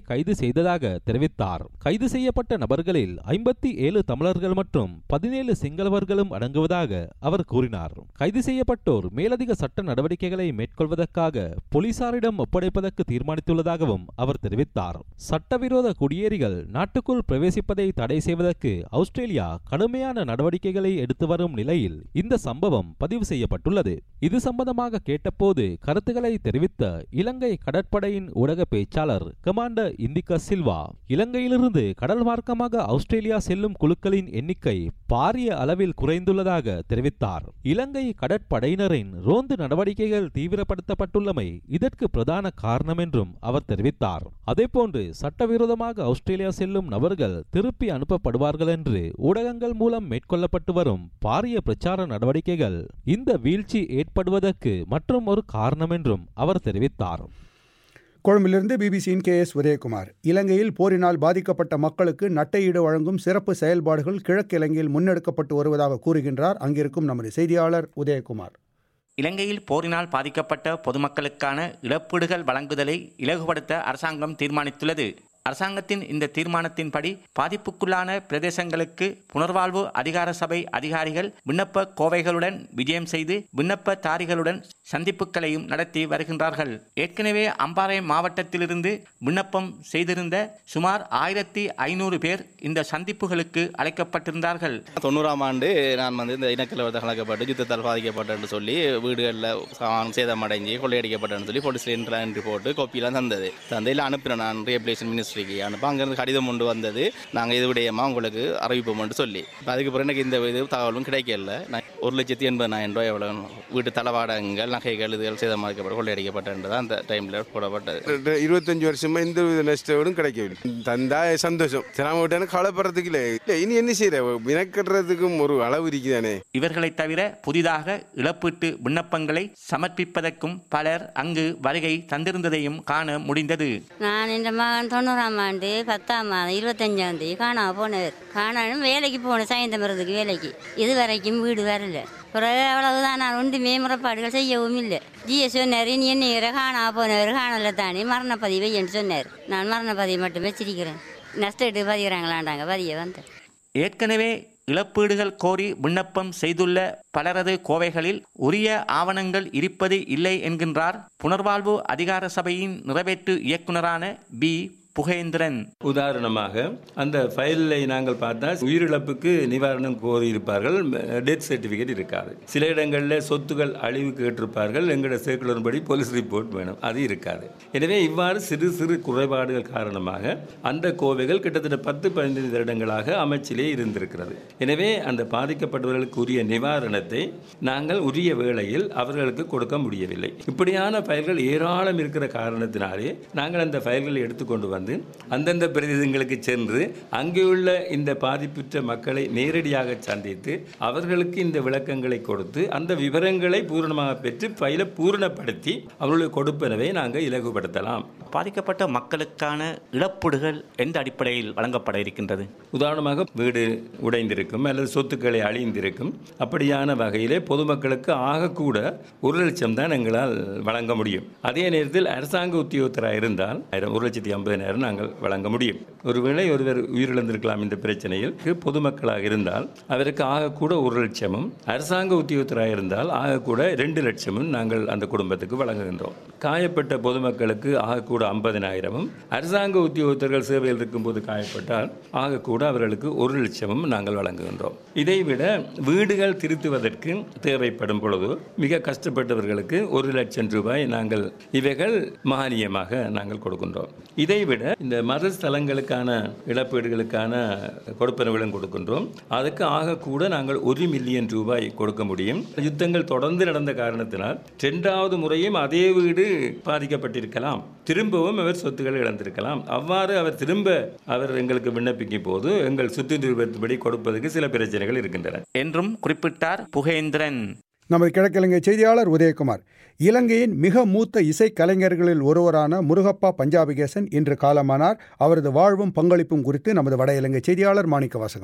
செய்ததாக தெரிவித்தார் கைது செய்யப்பட்ட நபர்களில் ஐம்பத்தி ஏழு தமிழர்கள் மற்றும் பதினேழு சிங்களவர்களும் அடங்குவதாக அவர் கூறினார் கைது செய்யப்பட்டோர் மேலதிக சட்ட நடவடிக்கைகளை மேற்கொள்வதற்காக போலீசாரிடம் ஒப்படைப்பதற்கு தீர்மானித்துள்ளதாகவும் அவர் தெரிவித்தார் சட்டவிரோத குடியேறிகள் நாட்டுக்குள் பிரவேசிப்பதை தடை செய்வதற்கு ஆஸ்திரேலியா கடுமையான நடவடிக்கைகளை எடுத்து வரும் நிலையில் இந்த சம்பவம் பதிவு செய்யப்பட்டுள்ளது இது சம்பந்தமாக கேட்டபோது கருத்துக்களை தெரிவித்த இலங்கை கடற்படையின் ஊடக பேச்சாளர் கமாண்டர் இந்திகா சில்வா இலங்கையிலிருந்து கடல் மார்க்கமாக ஆஸ்திரேலியா செல்லும் குழுக்களின் எண்ணிக்கை பாரிய அளவில் குறைந்துள்ளதாக தெரிவித்தார் இலங்கை கடற்படையினரின் ரோந்து நடவடிக்கைகள் தீவிரப்படுத்தப்பட்டுள்ளமை இதற்கு பிரதான காரணம் என்றும் அவர் தெரிவித்தார் அதேபோன்று சட்டவிரோதமாக ஆஸ்திரேலியா செல்லும் நபர்கள் திருப்பி அனுப்பப்படுவார்கள் என்று ஊடகங்கள் மூலம் மேற்கொள்ளப்பட்டு வரும் பாரிய பிரச்சார நடவடிக்கைகள் இந்த வீழ்ச்சி ஏற்படுவதற்கு மற்றும் ஒரு காரணம் என்றும் அவர் தெரிவித்தார் கொழும்பிலிருந்து பிபிசியின் கே எஸ் உதயகுமார் இலங்கையில் போரினால் பாதிக்கப்பட்ட மக்களுக்கு நட்டையீடு வழங்கும் சிறப்பு செயல்பாடுகள் கிழக்கு இலங்கையில் முன்னெடுக்கப்பட்டு வருவதாக கூறுகின்றார் அங்கிருக்கும் நமது செய்தியாளர் உதயகுமார் இலங்கையில் போரினால் பாதிக்கப்பட்ட பொதுமக்களுக்கான இழப்பீடுகள் வழங்குதலை இலகுபடுத்த அரசாங்கம் தீர்மானித்துள்ளது அரசாங்கத்தின் இந்த தீர்மானத்தின்படி பாதிப்புக்குள்ளான பிரதேசங்களுக்கு புனர்வாழ்வு அதிகார சபை அதிகாரிகள் விண்ணப்ப கோவைகளுடன் விஜயம் செய்து விண்ணப்பதாரிகளுடன் சந்திப்புகளையும் நடத்தி வருகின்றார்கள் ஏற்கனவே அம்பாறை மாவட்டத்திலிருந்து விண்ணப்பம் செய்திருந்த சுமார் ஆயிரத்தி ஐநூறு பேர் இந்த சந்திப்புகளுக்கு அழைக்கப்பட்டிருந்தார்கள் தொண்ணூறாம் ஆண்டு நான் வந்து இந்த இனக்கலவரத்தை கலக்கப்பட்டு யுத்தத்தால் பாதிக்கப்பட்டேன்னு சொல்லி வீடுகளில் சாமான் சேதமடைஞ்சு கொள்ளையடிக்கப்பட்டேன்னு சொல்லி போலீஸ் என்ட்ரி போட்டு கோப்பிலாம் தந்தது தந்தையில் அனுப்பினேன் நான் ரீப்ளேஷன் மினிஸ்ட்ரிக்கு அனுப்ப அங்கேருந்து கடிதம் கொண்டு வந்தது நாங்கள் இது விடயமா உங்களுக்கு அறிவிப்போம்னு சொல்லி இப்போ அதுக்கப்புறம் எனக்கு இந்த இது தகவலும் கிடைக்கல நான் ஒரு லட்சத்தி எண்பதாயிரம் ரூபாய் எவ்வளோ வீட்டு தளவாடங்கள் நகைகள் இதுகள் சேதமடைக்கப்பட்டு கொள்ளையடிக்கப்பட்டது அந்த டைமில் போடப்பட்டது இருபத்தஞ்சு வருஷமா எந்த வித நஷ்டம் கிடைக்கவில்லை தந்தா சந்தோஷம் சிரம விட்டானு கவலைப்படுறதுக்கு இல்லை இல்லை இனி என்ன செய்யற வினக்கட்டுறதுக்கும் ஒரு அளவு இருக்குதானே இவர்களை தவிர புதிதாக இழப்பீட்டு விண்ணப்பங்களை சமர்ப்பிப்பதற்கும் பலர் அங்கு வருகை தந்திருந்ததையும் காண முடிந்தது நான் இந்த மகன் தொண்ணூறாம் ஆண்டு பத்தாம் மாதம் இருபத்தஞ்சாம் தேதி காணா போனவர் காணாலும் வேலைக்கு போனேன் சாயந்தரத்துக்கு வேலைக்கு இது வரைக்கும் வீடு வரல பிறகு அவ்வளவுதான் நான் ஒன்றுமே முறைப்பாடுகள் செய்யவும் இல்லை ஜிஎஸ் சொன்னார் நீ என்ன காணா போனவர் காணல தானே மரணப்பதிவை என்று சொன்னார் நான் மரணப்பதிவை மட்டும் வச்சிருக்கிறேன் நஷ்டட்டு பதிகிறாங்களாண்டாங்க பதிய வந்தேன் ஏற்கனவே இழப்பீடுகள் கோரி விண்ணப்பம் செய்துள்ள பலரது கோவைகளில் உரிய ஆவணங்கள் இருப்பது இல்லை என்கின்றார் புனர்வாழ்வு அதிகார சபையின் நிறைவேற்று இயக்குனரான பி புகேந்திரன் உதாரணமாக அந்த ஃபைலை நாங்கள் பார்த்தா உயிரிழப்புக்கு நிவாரணம் கோரி இருப்பார்கள் டெத் சர்டிஃபிகேட் இருக்காது சில இடங்களில் சொத்துக்கள் அழிவு கேட்டிருப்பார்கள் எங்களோட சர்க்குலர் படி போலீஸ் ரிப்போர்ட் வேணும் அது இருக்காது எனவே இவ்வாறு சிறு சிறு குறைபாடுகள் காரணமாக அந்த கோவைகள் கிட்டத்தட்ட பத்து பதினைந்து வருடங்களாக அமைச்சிலே இருந்திருக்கிறது எனவே அந்த பாதிக்கப்பட்டவர்களுக்கு உரிய நிவாரணத்தை நாங்கள் உரிய வேளையில் அவர்களுக்கு கொடுக்க முடியவில்லை இப்படியான ஃபைல்கள் ஏராளம் இருக்கிற காரணத்தினாலே நாங்கள் அந்த ஃபைல்களை எடுத்துக்கொண்டு வந்து அந்தந்த பிரதேசங்களுக்கு சென்று அங்கே உள்ள இந்த பாதிப்புற்ற மக்களை நேரடியாக சந்தித்து அவர்களுக்கு இந்த விளக்கங்களை கொடுத்து அந்த விவரங்களை பூரணமாக பெற்று ஃபைலை பூரணப்படுத்தி அவர்களுக்கு கொடுப்பனவை நாங்கள் இலகுபடுத்தலாம் பாதிக்கப்பட்ட மக்களுக்கான இழப்பீடுகள் எந்த அடிப்படையில் வழங்கப்பட இருக்கின்றது உதாரணமாக வீடு உடைந்திருக்கும் அல்லது சொத்துக்களை அழிந்திருக்கும் அப்படியான வகையிலே பொதுமக்களுக்கு ஆகக்கூட ஒரு லட்சம் தான் எங்களால் வழங்க முடியும் அதே நேரத்தில் அரசாங்க உத்தியோகத்தராக இருந்தால் ஆயிரம் ஒரு லட்சத்தி ஐம்பதினாயிரம் நாங்கள் வழங்க முடியும் ஒருவேளை ஒருவர் உயிரிழந்திருக்கலாம் இந்த பிரச்சனையில் பொதுமக்களாக இருந்தால் அவருக்கு ஆகக்கூட ஒரு லட்சமும் அரசாங்க உத்தியோகத்தராக இருந்தால் ஆகக்கூட ரெண்டு லட்சமும் நாங்கள் அந்த குடும்பத்துக்கு வழங்குகின்றோம் காயப்பட்ட பொதுமக்களுக்கு ஆகக்கூட ஐம்பதினாயிரமும் அரசாங்க உத்தியோகத்தர்கள் சேவையில் இருக்கும்போது காயப்பட்டால் ஆகக்கூட அவர்களுக்கு ஒரு லட்சமும் நாங்கள் வழங்குகின்றோம் இதைவிட வீடுகள் திருத்துவதற்கு தேவைப்படும் பொழுது மிக கஷ்டப்பட்டவர்களுக்கு ஒரு லட்சம் ரூபாய் நாங்கள் இவைகள் மானியமாக நாங்கள் கொடுக்கின்றோம் இதைவிட இந்த மத ஸ்தலங்களுக்கான இழப்பீடுகளுக்கான கொடுப்பனவுகளும் கொடுக்கின்றோம் அதுக்கு ஆகக்கூட நாங்கள் ஒரு மில்லியன் ரூபாய் கொடுக்க முடியும் யுத்தங்கள் தொடர்ந்து நடந்த காரணத்தினால் இரண்டாவது முறையும் அதே வீடு பாதிக்கப்பட்டிருக்கலாம் திரும்பவும் அவர் சொத்துக்களை இழந்திருக்கலாம் அவ்வாறு அவர் திரும்ப அவர் எங்களுக்கு விண்ணப்பிக்கும் போது எங்கள் சுற்று நிறுவனத்தின்படி கொடுப்பதற்கு சில பிரச்சனைகள் இருக்கின்றன என்றும் குறிப்பிட்டார் புகேந்திரன் நமது கிழக்கிழங்கை செய்தியாளர் உதயகுமார் இலங்கையின் மிக மூத்த இசைக்கலைஞர்களில் ஒருவரான முருகப்பா பஞ்சாபிகேசன் இன்று காலமானார் அவரது வாழ்வும் பங்களிப்பும் குறித்து நமது வட இலங்கை செய்தியாளர் மாணிக்க வாசகம்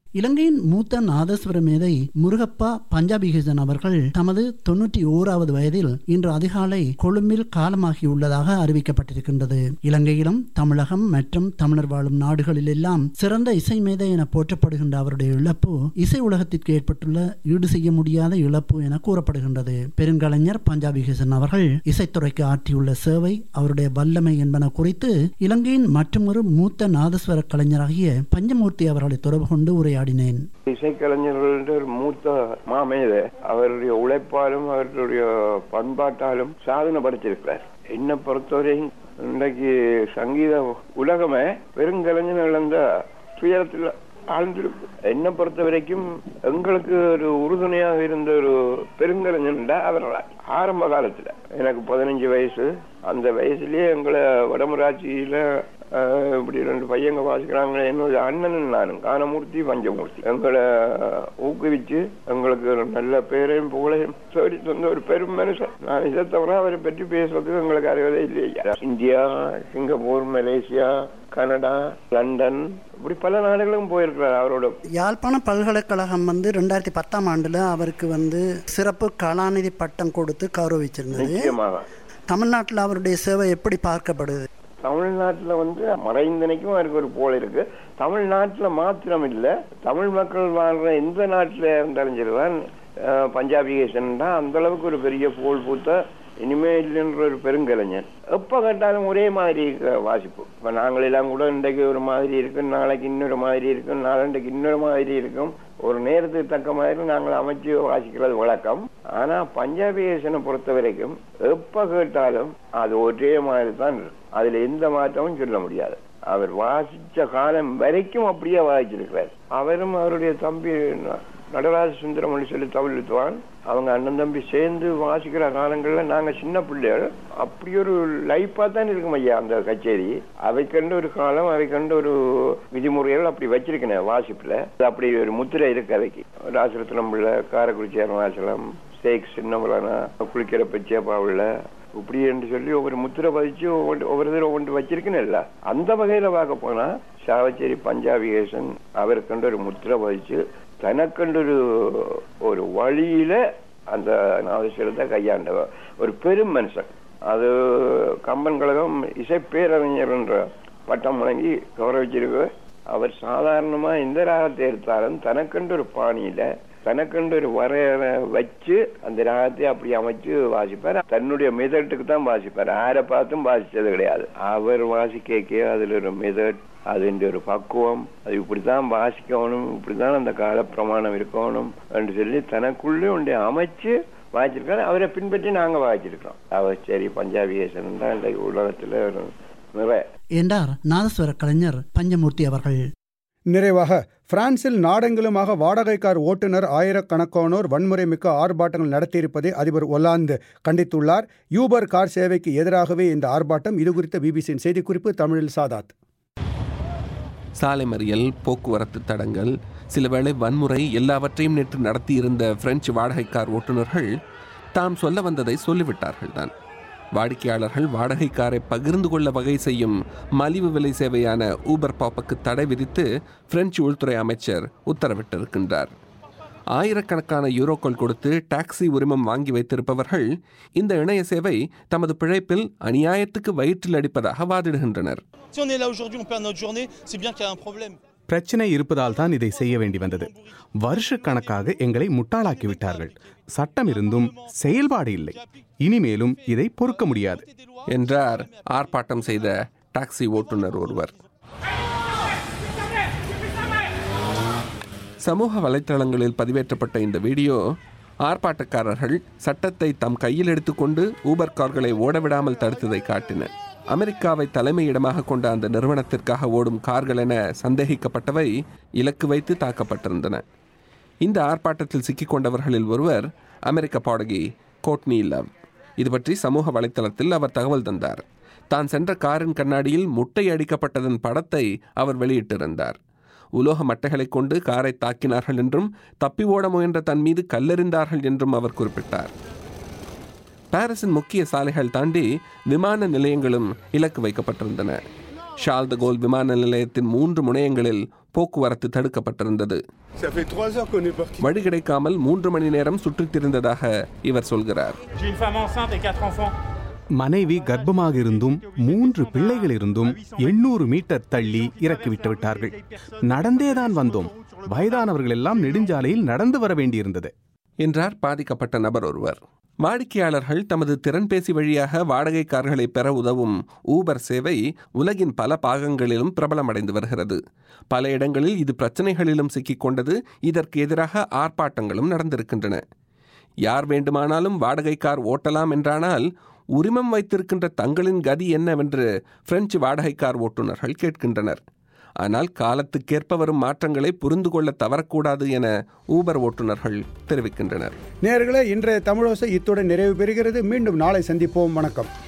இலங்கையின் மூத்த நாதஸ்வர மேதை முருகப்பா பஞ்சாபிகேசன் அவர்கள் தமது தொன்னூற்றி ஓராவது வயதில் இன்று அதிகாலை கொழும்பில் காலமாகியுள்ளதாக அறிவிக்கப்பட்டிருக்கின்றது இலங்கையிலும் தமிழகம் மற்றும் தமிழர் வாழும் நாடுகளில் எல்லாம் சிறந்த இசை மேதை என போற்றப்படுகின்ற அவருடைய இழப்பு இசை உலகத்திற்கு ஏற்பட்டுள்ள ஈடு செய்ய முடியாத இழப்பு என கூறப்படுகின்றது பெருங்கலைஞர் பஞ்சாபிகேசன் அவர்கள் இசைத்துறைக்கு ஆற்றியுள்ள சேவை அவருடைய வல்லமை என்பன குறித்து இலங்கையின் மற்றொரு மூத்த நாதஸ்வர கலைஞராகிய பஞ்சமூர்த்தி அவர்களை தொடர்பு கொண்டு உரையாடினேன் இசைக்கலைஞர்களுடைய ஒரு மூத்த மாமேத அவருடைய உழைப்பாலும் அவருடைய பண்பாட்டாலும் சாதனை படைச்சிருக்கிறார் என்னை பொறுத்தவரையும் இன்றைக்கு சங்கீத உலகமே பெருங்கலைஞர் இழந்த துயரத்தில் ஆழ்ந்திருக்கு என்னை பொறுத்த வரைக்கும் எங்களுக்கு ஒரு உறுதுணையாக இருந்த ஒரு பெருங்கலைஞன் அவர்களா ஆரம்ப காலத்துல எனக்கு பதினஞ்சு வயசு அந்த வயசுலயே எங்களை வடமராட்சியில ஆஹ், இப்படி ரெண்டு பையங்க வாசிக்கிறாங்க என்னோட அண்ணனும் நானும் கானமூர்த்தி பஞ்சமூர்த்தி எங்களை ஊக்குவிச்சு எங்களுக்கு ஒரு நல்ல பேரையும் புகழையும் தேடி தந்த ஒரு பெரும் மனுஷன் நான் இதை தவிர அவரை பற்றி பேசுறதுக்கு எங்களுக்கு அறிவதே இல்லையா India Singapore Malaysia Canada London இப்படி பல நாடுகளுக்கும் போயிருக்கிறார் அவரோட யாழ்ப்பாண பல்கலைக்கழகம் வந்து ரெண்டாயிரத்தி பத்தாம் ஆண்டுல அவருக்கு வந்து சிறப்பு கலாநிதி பட்டம் கொடுத்து கௌரவிச்சிருந்தது நிச்சயமாக தமிழ்நாட்டில் அவருடைய சேவை எப்படி பார்க்கப்படுது தமிழ்நாட்டுல வந்து மறைந்தனைக்கும் அவருக்கு ஒரு போல் இருக்கு தமிழ்நாட்டுல மாத்திரம் இல்ல தமிழ் மக்கள் வாழ்ற எந்த நாட்டுல இருந்தாலும் சரிதான் அஹ், பஞ்சாபிகேசன் தான் அந்த அளவுக்கு ஒரு பெரிய போல் பூத்த இனிமே இல்லைன்ற ஒரு பெருங்கலைஞர் எப்ப கேட்டாலும் ஒரே மாதிரி இருக்க வாசிப்பு இப்ப நாங்களெல்லாம் கூட இன்றைக்கு ஒரு மாதிரி இருக்கும் நாளைக்கு இன்னொரு மாதிரி இருக்கும் நாளண்டைக்கு இன்னொரு மாதிரி இருக்கும் ஒரு நேரத்துக்கு தக்க மாதிரி நாங்கள் அமைச்சு வாசிக்கிறது வழக்கம் ஆனா பஞ்சாபிகேசனை பொறுத்த வரைக்கும் எப்ப கேட்டாலும் அது ஒரே மாதிரி தான் இருக்கும் அதுல எந்த மாற்றமும் சொல்ல முடியாது அவர் வாசிச்ச காலம் வரைக்கும் அப்படியே வாசிச்சிருக்கிறார் அவரும் அவருடைய தம்பி ந- நடராஜ சுந்தரமணி சொல்லி தமிழ் வித்துவான் அவங்க அண்ணன் தம்பி சேர்ந்து வாசிக்கிற காலங்கள்ல நாங்க சின்ன பிள்ளைகள் அப்படி ஒரு லைஃபா தான் இருக்கும் ஐயா அந்த கச்சேரி அவை கண்டு ஒரு காலம் அவை கண்டு ஒரு விதிமுறைகள் அப்படி வச்சிருக்கேன் வாசிப்புல அது அப்படி ஒரு முத்திரை இருக்கு அவைக்கு ராசரத்னம் பிள்ளை காரைக்குடி அருணாச்சலம் ஸ்டேக் சின்னமலானா குளிக்கிற பெச்சியப்பாவுல இப்படி என்று சொல்லி ஒவ்வொரு முத்திரை பதிச்சு ஒவ்வொன்று- ஒவ்வொரு தடவை ஒன்று வச்சிருக்கேன்ல அந்த வகையில பார்க்க போனா சாவச்சேரி பஞ்சாபிகேசன் அவருக்கண்டு ஒரு முத்திரை பதிச்சு தனக்கண்டு ஒரு ஒரு வழியில அந்த நாதஸ்வரத்தை கையாண்டவர் ஒரு பெரும் மனுஷன் அது கம்பன் கழகம் இசை பேரறிஞர் என்ற பட்டம் வழங்கி கௌரவிச்சிருக்கு அவர் சாதாரணமா எந்த ராகத்தை எடுத்தாலும் தனக்கண்டு ஒரு பாணியில தனக்கண்டு ஒரு வரையறை வச்சு அந்த ராகத்தை அப்படி அமைச்சு வாசிப்பார் தன்னுடைய மெதட்டுக்கு தான் வாசிப்பார் யாரை பார்த்தும் வாசிச்சது கிடையாது அவர் வாசிக்க அதுல ஒரு மெதட் அதுன்ற ஒரு பக்குவம் அது இப்படித்தான் வாசிக்கணும் இப்படித்தான் அந்த கால பிரமாணம் இருக்கணும் என்று சொல்லி தனக்குள்ளே ஒன்றை அமைச்சு வாசிச்சிருக்காரு அவரை பின்பற்றி நாங்க வாசிச்சிருக்கோம் அவர் சரி பஞ்சாபிகேசன் தான் இந்த உலகத்துல ஒரு நிறைய என்றார் நாதஸ்வர கலைஞர் பஞ்சமூர்த்தி அவர்கள் நிறைவாக பிரான்சில் நாடெங்கிலுமாக வாடகை கார் ஓட்டுநர் ஆயிரக்கணக்கானோர் வன்முறை மிக்க ஆர்ப்பாட்டங்கள் நடத்தியிருப்பதை அதிபர் ஒலாந்து கண்டித்துள்ளார் யூபர் கார் சேவைக்கு எதிராகவே இந்த ஆர்ப்பாட்டம் இதுகுறித்த பிபிசியின் செய்திக்குறிப்பு தமிழில் சாதாத் சாலை மறியல் போக்குவரத்து தடங்கள் சிலவேளை வன்முறை எல்லாவற்றையும் நேற்று நடத்தியிருந்த பிரெஞ்சு வாடகை கார் ஓட்டுநர்கள் தாம் சொல்ல வந்ததை சொல்லிவிட்டார்கள் தான் வாடிக்கையாளர்கள் வாடகை காரை பகிர்ந்து கொள்ள வகை செய்யும் மலிவு விலை சேவையான ஊபர் பாப்புக்கு தடை விதித்து பிரெஞ்சு உள்துறை அமைச்சர் உத்தரவிட்டிருக்கின்றார் ஆயிரக்கணக்கான யூரோக்கள் கொடுத்து டாக்ஸி உரிமம் வாங்கி வைத்திருப்பவர்கள் இந்த இணைய சேவை தமது பிழைப்பில் அநியாயத்துக்கு வயிற்றில் அடிப்பதாக வாதிடுகின்றனர் Si on est là aujourd'hui, on perd notre journée, c'est bien qu'il y a un problème. பிரச்சனை இருப்பதால் தான் இதை செய்ய வேண்டி வந்தது வருஷக்கணக்காக எங்களை முட்டாளாக்கி விட்டார்கள் சட்டம் இருந்தும் செயல்பாடு இல்லை இனிமேலும் இதை பொறுக்க முடியாது என்றார் ஆர்ப்பாட்டம் செய்த டாக்ஸி ஓட்டுநர் ஒருவர் சமூக வலைத்தளங்களில் பதிவேற்றப்பட்ட இந்த வீடியோ ஆர்ப்பாட்டக்காரர்கள் சட்டத்தை தம் கையில் எடுத்துக்கொண்டு ஊபர் கார்களை ஓடவிடாமல் தடுத்ததை காட்டின அமெரிக்காவை தலைமையிடமாக கொண்ட அந்த நிறுவனத்திற்காக ஓடும் கார்கள் என சந்தேகிக்கப்பட்டவை இலக்கு வைத்து தாக்கப்பட்டிருந்தன இந்த ஆர்ப்பாட்டத்தில் சிக்கிக்கொண்டவர்களில் ஒருவர் அமெரிக்க பாடகி கோட்னி லவ் இது பற்றி சமூக வலைத்தளத்தில் அவர் தகவல் தந்தார் தான் சென்ற காரின் கண்ணாடியில் முட்டை அடிக்கப்பட்டதன் படத்தை அவர் வெளியிட்டிருந்தார் உலோக மட்டைகளைக் கொண்டு காரை தாக்கினார்கள் என்றும் தப்பி ஓட முயன்ற தன் மீது கல்லெறிந்தார்கள் என்றும் அவர் குறிப்பிட்டார் பாரிஸின் முக்கிய சாலைகள் தாண்டி விமான நிலையங்களும் இலக்கு வைக்கப்பட்டிருந்தன ஷால் த கோல் விமான நிலையத்தின் மூன்று முனையங்களில் போக்குவரத்து தடுக்கப்பட்டிருந்தது Ça fait trois heures qu'on est parti. வழி கிடைக்காமல் மூன்று மணி நேரம் சுற்றித் திரிந்ததாக இவர் சொல்கிறார் J'ai une femme enceinte et quatre enfants. மனைவி கர்ப்பமாக இருந்தும் மூன்று பிள்ளைகள் இருந்தும் எண்ணூறு மீட்டர் தள்ளி இறக்கிவிட்டு விட்டார்கள் நடந்தேதான் வந்தோம் வயதானவர்கள் எல்லாம் நெடுஞ்சாலையில் நடந்து வர வேண்டியிருந்தது என்றார் பாதிக்கப்பட்ட நபர் ஒருவர் வாடிக்கையாளர்கள் தமது திறன்பேசி வழியாக வாடகை கார்களை பெற உதவும் ஊபர் சேவை உலகின் பல பாகங்களிலும் பிரபலமடைந்து வருகிறது பல இடங்களில் இது பிரச்சனைகளிலும் சிக்கிக்கொண்டது இதற்கு எதிராக ஆர்ப்பாட்டங்களும் நடந்திருக்கின்றன யார் வேண்டுமானாலும் வாடகை கார் ஓட்டலாம் என்றானால் உரிமம் வைத்திருக்கின்ற தங்களின் கதி என்னவென்று பிரெஞ்சு வாடகை கார் ஓட்டுநர்கள் கேட்கின்றனர் ஆனால் காலத்துக்கேற்ப வரும் மாற்றங்களை புரிந்து கொள்ள தவறக்கூடாது என ஊபர் ஓட்டுநர்கள் தெரிவிக்கின்றனர் நேர்களே இன்றைய தமிழோசை இத்துடன் நிறைவு பெறுகிறது மீண்டும் நாளை சந்திப்போம் வணக்கம்